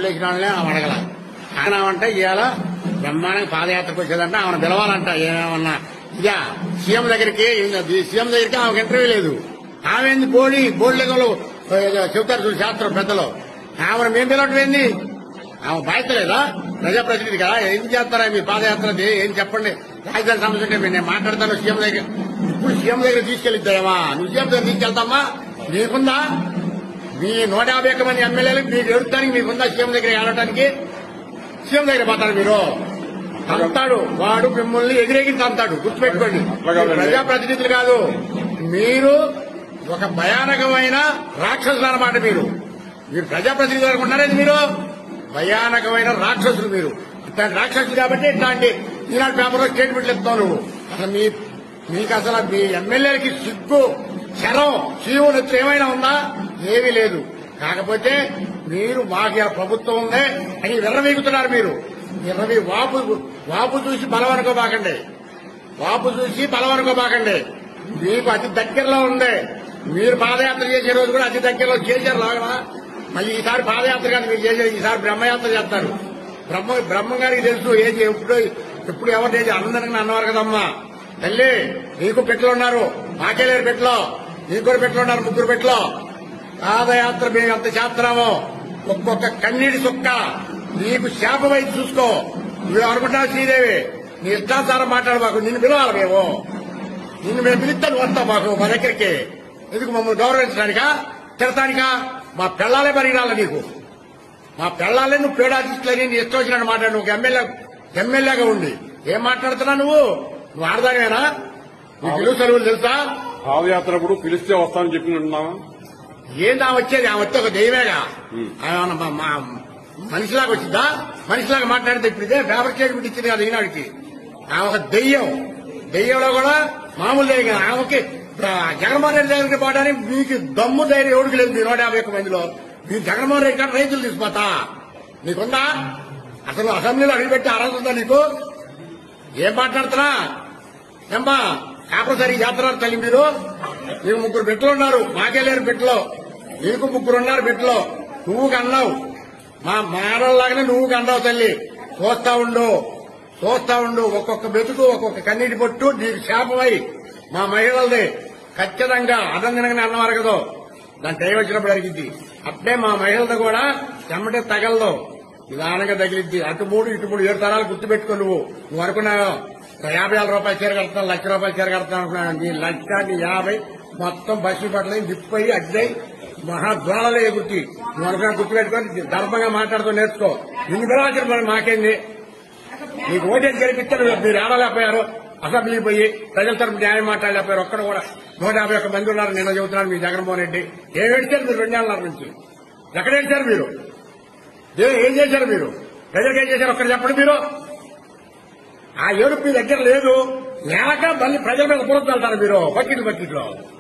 వేసిన వాళ్ళని ఆమె అడగల ఆయన అంటే ఇవాళ బ్రహ్మాండంగా పాదయాత్రకు వచ్చేదంటే ఆమెను పిలవాలంట ఏమన్నా ఇదా సీఎం దగ్గరికి సీఎం దగ్గరికి ఆమెకు ఇంటర్వ్యూ లేదు ఆమె ఏంది బోడి బోర్డు లెక్కలు చెబుతారు చూడు శాస్త్రం పెద్దలు ఆమెను మేము పిలవటం ఏంది ఆమె బాధ్యత లేదా ప్రజాప్రతినిధి కదా ఏం చేస్తారా మీ పాదయాత్ర అది? ఏం చెప్పండి రాజధాని సమస్య ఉంటే నేను మాట్లాడతాను సీఎం దగ్గర ఇప్పుడు సీఎం దగ్గర తీసుకెళ్తామా నువ్వు సీఎం దగ్గర తీసుకెళ్తామా నీకుందా మీ నూట యాభై ఒక్క మంది ఎమ్మెల్యేలకు మీకు ఎడుతానికి మీకుందా సీఎం దగ్గర వెళ్ళడానికి సీఎం దగ్గర పోతారు మీరు తంతాడు వాడు మిమ్మల్ని ఎగిరెగిరి తంతాడు గుర్తుపెట్టుకోండి అట్లాగే ప్రజాప్రతినిధులు కాదు మీరు ఒక భయానకమైన రాక్షసులు అన్నమాట మీరు మీరు ప్రజాప్రతినిధులు అనుకుంటున్నారేది మీరు భయానకమైన రాక్షసులు మీరు ఇట్లాంటి రాక్షసులు కాబట్టి ఇట్లాంటి ఈనాడు పేపర్లో స్టేట్మెంట్లు ఇస్తావు నువ్వు అసలు మీ మీకు అసలు మీ ఎమ్మెల్యేలకి సిగ్గు శరం చీవు నెత్తు ఏమైనా ఉందా ఏమీ లేదు కాకపోతే మీరు మాకు ఇలా ప్రభుత్వం ఉంది అని విర్రవీగుతున్నారు మీరు విర్రవీ వాపు వాపు చూసి బలం అనుకోబాకండి వాపు చూసి బలం అనుకోబాకండి మీకు అతి దగ్గరలో ఉంది మీరు పాదయాత్ర చేసే రోజు కూడా అతి దగ్గరలో చేశారు లాగా మళ్ళీ ఈసారి పాదయాత్ర కాదు మీరు చేసేది ఈసారి బ్రహ్మయాత్ర చేస్తారు బ్రహ్మ బ్రహ్మ గారికి తెలుసు ఏది ఎప్పుడు ఎప్పుడు ఎవరు చేసి అందరికీ అన్నవారు కదమ్మా తల్లి నీకు పెట్లు ఉన్నారు మాకే లేరు పెట్లో నీకు కూడా పెట్లు ఉన్నారు ముగ్గురు పెట్లో పాదయాత్ర మేము ఎంత చేస్తున్నామో ఒక్కొక్క కన్నీటి సుక్క నీకు శాపమై చూసుకో నువ్వు అనుకుంటావు శ్రీదేవి నీ ఇష్టాచారం మాట్లాడు మాకు నిన్ను పిలవాలి మేము నిన్ను మేము పిలుస్తాను వస్తాం మాకు మా దగ్గరికి ఎందుకు మమ్మల్ని గౌరవించడానికా తిడతానికా మా పిల్లలే పరిగిరాల నీకు మా పిల్లలే నువ్వు పేడాటిస్టులని నీ ఇష్టం వచ్చినట్టు మాట్లాడు నువ్వు ఎమ్మెల్యే ఎమ్మెల్యేగా ఉండి ఏం మాట్లాడుతున్నావు నువ్వు నువ్వు ఆడదానివేనా నీకు తెలుగు సెలవులు తెలుసా పాదయాత్రప్పుడు పిలిస్తే వస్తానని చెప్పినట్టున్నావా ఏంది ఆమె వచ్చేది ఆమె వచ్చి ఒక దెయ్యమేగా ఉమ్. ఆమె ఏమన్నా మా- మా మనిషిలాగా వచ్చిందా మనిషిలాగా మాట్లాడితే ఇప్పుడు ఇదే పేపర్ స్టేట్మెంట్ ఇచ్చింది కదా ఈనాడికి ఆమె ఒక దెయ్యం దెయ్యంలో కూడా మామూలు దెయ్యం కదా ఆమెకి ఆ, జగన్మోహన్ రెడ్డి దగ్గరికి పోవడానికి మీకు దమ్ము ధైర్యం ఎవరికి లేదు మీ నూట యాభై ఒక్క మందిలో మీరు జగన్మోహన్ రెడ్డి గారు రైతులు తీసుకుపోతా నీకుందా అసలు అసెంబ్లీలో అడిగిపెట్టి అర్హత నీకు ఏం మాట్లాడుతున్నా ఏమ్మా కాపరసరి చేస్తున్నారు తల్లి మీరు మీకు ముగ్గురు బిడ్డలు ఉన్నారు మాకే లేరు బిడ్డలు నీకు ముగ్గురు ఉన్నారు బిడ్డలు నువ్వు కన్నావు మా మాడల్లాగానే నువ్వు కన్నావు తల్లి చూస్తా ఉండు చూస్తా ఉండు ఒక్కొక్క బెతుకు ఒక్కొక్క కన్నీటి పొట్టు నీకు శాపమై మా మహిళలది ఖచ్చితంగా అదందనగానే అన్నవారు కదా దాని టైం వచ్చినప్పుడు అడిగింది అప్పుడే మా మహిళలది కూడా చెమ్మటే తగలదు నిదానంగా తగిలిద్ది అటు మూడు ఇటు మూడు ఏడు తరాలు గుర్తుపెట్టుకో నువ్వు నువ్వు అనుకున్నావు యాభై వేల రూపాయలు చీర కడతాను లక్ష రూపాయలు చీర కడతాను అనుకున్నాను నీ లక్ష నీ యాభై మొత్తం బస్సు పట్ల దిప్పయి అడ్డై మహాద్వారాలే ఎగుర్తి నువ్వు అనుకున్నా గుర్తుపెట్టుకొని ధర్మంగా మాట్లాడుతూ నేర్చుకో నిన్ను పిలవాల్సిన పని మాకేంది నీకు ఓటేసి గెలిపిస్తే నువ్వు- మీరు ఆడలేకపోయారు అసెంబ్లీ పోయి ప్రజల తరపు న్యాయం మాట్లాడలేకపోయారు ఒక్కడ కూడా నూట యాభై ఒక్క మంది ఉన్నారు నిన్న చెబుతున్నాను మీ జగన్మోహన్ రెడ్డి ఏం ఏడిచారు మీరు రెండేళ్ల నుంచి ఎక్కడ ఏడిచారు మీరు ఏ- ఏం చేశారు మీరు ప్రజలకు ఏం చేశారు ఒక్కడ చెప్పండి మీరు ఆ ఏడుపు మీ దగ్గర లేదు లేక మళ్ళీ ప్రజల మీద పురత వెళ్తారు మీరు బకెట్ బకెట్లో